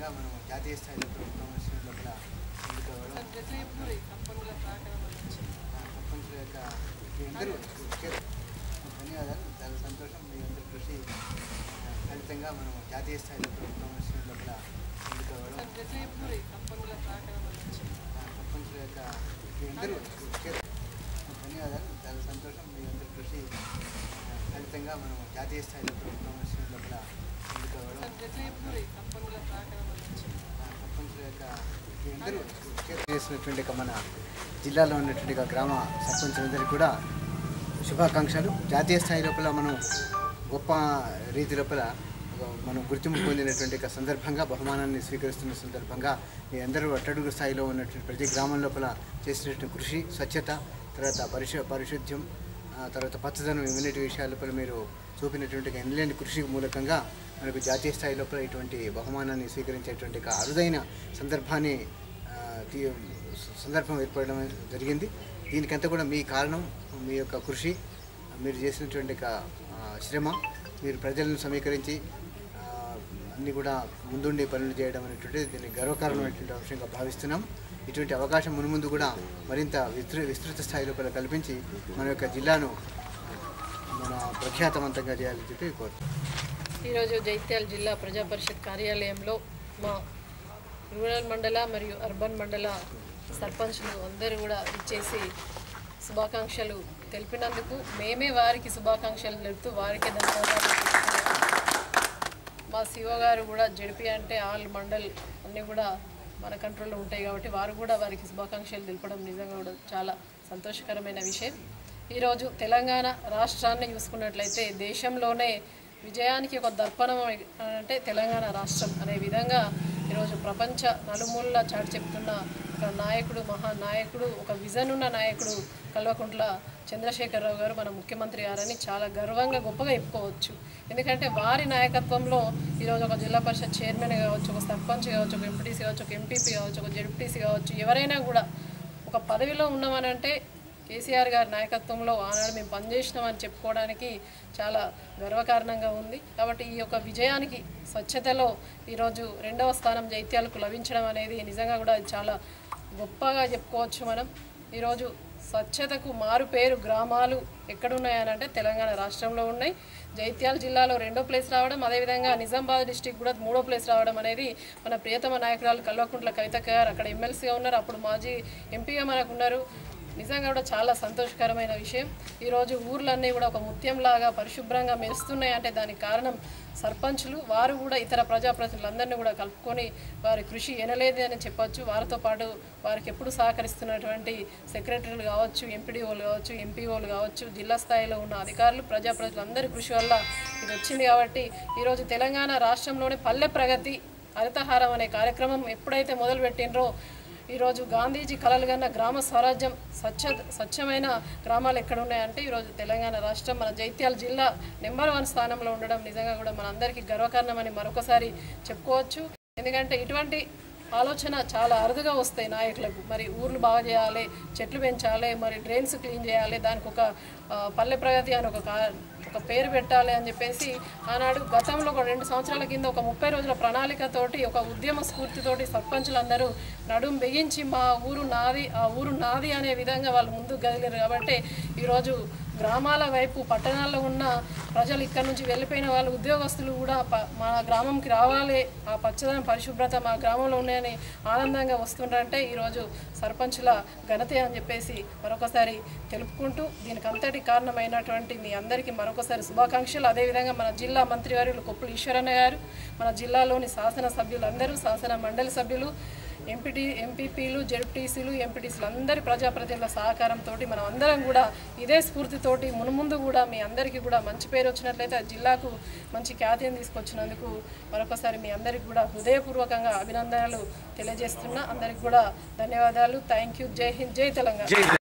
ఫలితంగా మనం జాతీయ స్థాయిలో ప్రభుత్వం వచ్చిన లోపల ముందుకు అవ్వడం ఆ, సర్పంచుల యొక్క మీ అందరూ ముఖ్య- ధన్యవాదాలు చాలా సంతోషం మీ అందరి కృషి ఆ, ఫలితంగా మనం జాతీయ స్థాయిలో ప్రభుత్వం వచ్చిన లోపల ముందుకు అవ్వడం ఆ, సర్పంచుల యొక్క మీ అందరూ ముఖ్య- ధన్యవాదాలు చాలా సంతోషం మీ అందరి కృషి ఆ, ఫలితంగా మనం జాతీయ స్థాయిలో ప్రభుత్వం వచ్చిన లోపల ముందుకు అవ్వడం ఆ, సర్పంచుల యొక్క మీ అందరూ ముఖ్య- చేసినటువంటి ఒక మన జిల్లాలో ఉన్నటువంటి ఒక గ్రామ సర్పంచులందరికీ కూడా శుభాకాంక్షలు జాతీయ స్థాయి లోపల మనం గొప్ప రీతి లోపల ఒక మనం గుర్తింపు పొందినటువంటి ఒక సందర్భంగా బహుమానాన్ని స్వీకరిస్తున్న సందర్భంగా మీ అందరూ అట్టడుగు స్థాయిలో ఉన్నటువంటి ప్రతి గ్రామం లోపల చేసినటువంటి కృషి స్వచ్ఛత తర్వాత పరిశు పరిశుద్ధ్యం ఆ తర్వాత పచ్చదనం ఇమ్యూనిటీ విషయాల లోపల మీరు చూపినటువంటి ఒక ఎనలేని కృషి మూలకంగా మనకు జాతీయ స్థాయి లోపల ఇటువంటి బహుమానాన్ని స్వీకరించేటువంటి ఒక అరుదైన సందర్భాన్ని ఆ, తీ- సందర్భం ఏర్పడడం జరిగింది దీనికంతా కూడా మీ కారణం మీ యొక్క కృషి మీరు చేసినటువంటి ఒక ఆ, శ్రమ మీరు ప్రజలను సమీకరించి ఆ, అన్ని కూడా ముందుండి పనులు చేయడం అనేటువంటిది దీన్ని గర్వకారణమైనటువంటి అంశంగా భావిస్తున్నాం ఇటువంటి అవకాశం మునుముందు కూడా మరింత విస్తృ విస్తృత స్థాయి లోపల కల్పించి మన యొక్క జిల్లాను మన ప్రఖ్యాతవంతంగా చేయాలని చెప్పి కోరుతున్నాం ఈరోజు జైత్యాల జిల్లా ప్రజా పరిషత్ కార్యాలయంలో మా రూరల్ మండల మరియు అర్బన్ మండల సర్పంచ్లు అందరూ కూడా ఇచ్చేసి శుభాకాంక్షలు తెలిపినందుకు మేమే వారికి శుభాకాంక్షలు తెలుపుతూ వారికే ధన్యవాదాలు తెలుపుతున్నాము. మా సిఓ గారు కూడా జడిపి అంటే ఆల్ మండల్ అన్నీ కూడా మన కంట్రోల్లో ఉంటాయి కాబట్టి వారు కూడా వారికి శుభాకాంక్షలు తెలపడం నిజంగా కూడా చాలా సంతోషకరమైన విషయం ఈరోజు తెలంగాణ రాష్ట్రాన్ని చూసుకున్నట్లయితే దేశంలోనే విజయానికి ఒక దర్పణం అంటే తెలంగాణ రాష్ట్రం అనే విధంగా ఈరోజు ప్రపంచ నలుమూలలా చాటి చెప్తున్న ఒక నాయకుడు మహానాయకుడు ఒక విజన్ ఉన్న నాయకుడు కల్వకుంట్ల చంద్రశేఖరరావు గారు మన ముఖ్యమంత్రి గారని చాలా గర్వంగా గొప్పగా చెప్పుకోవచ్చు ఎందుకంటే వారి నాయకత్వంలో ఈరోజు ఒక జిల్లా పరిషత్ చైర్మన్ కావచ్చు ఒక సర్పంచ్ కావచ్చు ఒక ఎంపీటీసీ కావచ్చు ఒక ఎంపీపీ కావచ్చు ఒక జెడ్పీటీసీ కావచ్చు ఎవరైనా కూడా ఒక పదవిలో ఉన్నామనంటే కేసీఆర్ గారి నాయకత్వంలో ఆనాడు మేము పనిచేసినామని చెప్పుకోవడానికి చాలా గర్వకారణంగా ఉంది కాబట్టి ఈ యొక్క విజయానికి స్వచ్ఛతలో ఈరోజు రెండవ స్థానం జైత్యాలకు లభించడం అనేది నిజంగా కూడా చాలా గొప్పగా చెప్పుకోవచ్చు మనం ఈరోజు స్వచ్ఛతకు మారు పేరు గ్రామాలు ఎక్కడున్నాయనంటే తెలంగాణ రాష్ట్రంలో ఉన్నాయి జైత్యాల జిల్లాలో రెండో ప్లేస్ రావడం అదేవిధంగా నిజామాబాద్ డిస్టిక్ కూడా మూడో ప్లేస్ రావడం అనేది మన ప్రియతమ నాయకురాలు కల్వకుంట్ల కవితక్క గారు అక్కడ ఎమ్మెల్సీగా ఉన్నారు అప్పుడు మాజీ ఎంపీగా మనకు ఉన్నారు నిజంగా కూడా చాలా సంతోషకరమైన విషయం ఈరోజు ఊర్లన్నీ కూడా ఒక ముత్యంలాగా పరిశుభ్రంగా మెరుస్తున్నాయి అంటే దానికి కారణం సర్పంచులు వారు కూడా ఇతర ప్రజాప్రతినిధులందరినీ కూడా కలుపుకొని వారి కృషి ఎనలేదు అని చెప్పొచ్చు వారితో పాటు వారికి ఎప్పుడు సహకరిస్తున్నటువంటి సెక్రటరీలు కావచ్చు ఎంపీడీఓలు కావచ్చు ఎంపీఓలు కావచ్చు జిల్లా స్థాయిలో ఉన్న అధికారులు ప్రజాప్రతినిధులందరి కృషి వల్ల ఇది వచ్చింది కాబట్టి ఈరోజు తెలంగాణ రాష్ట్రంలోని పల్లె ప్రగతి హరితహారం అనే కార్యక్రమం ఎప్పుడైతే మొదలుపెట్టినరో ఈరోజు గాంధీజీ కలలు కన్న గ్రామ స్వరాజ్యం స్వచ్ఛ స్వచ్ఛమైన గ్రామాలు ఎక్కడ ఉన్నాయంటే ఈరోజు తెలంగాణ రాష్ట్రం మన జైత్యాల జిల్లా నెంబర్ వన్ స్థానంలో ఉండడం నిజంగా కూడా మనందరికీ గర్వకారణమని మరొకసారి చెప్పుకోవచ్చు ఎందుకంటే ఇటువంటి ఆలోచన చాలా అరుదుగా వస్తాయి నాయకులకు మరి ఊర్లు బాగా చేయాలి చెట్లు పెంచాలి మరి డ్రైన్స్ క్లీన్ చేయాలి దానికి ఒక ఆ, పల్లె ప్రగతి అని ఒక కా- ఒక పేరు పెట్టాలి అని చెప్పేసి ఆనాడు గతంలో ఒక రెండు సంవత్సరాల కింద ఒక ముప్పై రోజుల ప్రణాళికతోటి ఒక ఉద్యమ స్ఫూర్తితోటి సర్పంచులందరూ నడుం బిగించి మా ఊరు నాది ఆ ఊరు నాది అనే విధంగా వాళ్ళు ముందుకు కదిలేరు కాబట్టి ఈరోజు గ్రామాల వైపు పట్టణాల్లో ఉన్న ప్రజలు ఇక్కడ నుంచి వెళ్ళిపోయిన వాళ్ళు ఉద్యోగస్తులు కూడా ప- మా గ్రామంకి రావాలి ఆ పచ్చదనం పరిశుభ్రత మా గ్రామంలో ఉన్నాయని ఆనందంగా వస్తుంటారంటే ఈరోజు సర్పంచుల ఘనతే అని చెప్పేసి మరొకసారి తెలుపుకుంటూ దీనికి అంతటి కారణమైనటువంటి మీ అందరికీ మరొకసారి శుభాకాంక్షలు అదేవిధంగా మన జిల్లా మంత్రివర్యులు కొప్పుల ఈశ్వరన్న గారు మన జిల్లాలోని శాసన సభ్యులందరూ శాసన మండలి సభ్యులు ఎంపీటీ ఎంపీపీలు జెడ్పీసీలు ఎంపీటీసీలు అందరి ప్రజాప్రతినిధుల సహకారంతో మనం అందరం కూడా ఇదే స్ఫూర్తితోటి మునుముందు కూడా మీ అందరికీ కూడా మంచి పేరు వచ్చినట్లయితే ఆ జిల్లాకు మంచి ఖ్యాతిని తీసుకొచ్చినందుకు మరొకసారి మీ అందరికీ కూడా హృదయపూర్వకంగా అభినందనలు తెలియజేస్తున్నా అందరికి కూడా ధన్యవాదాలు థ్యాంక్ యూ జై హింద్ జై తెలంగాణ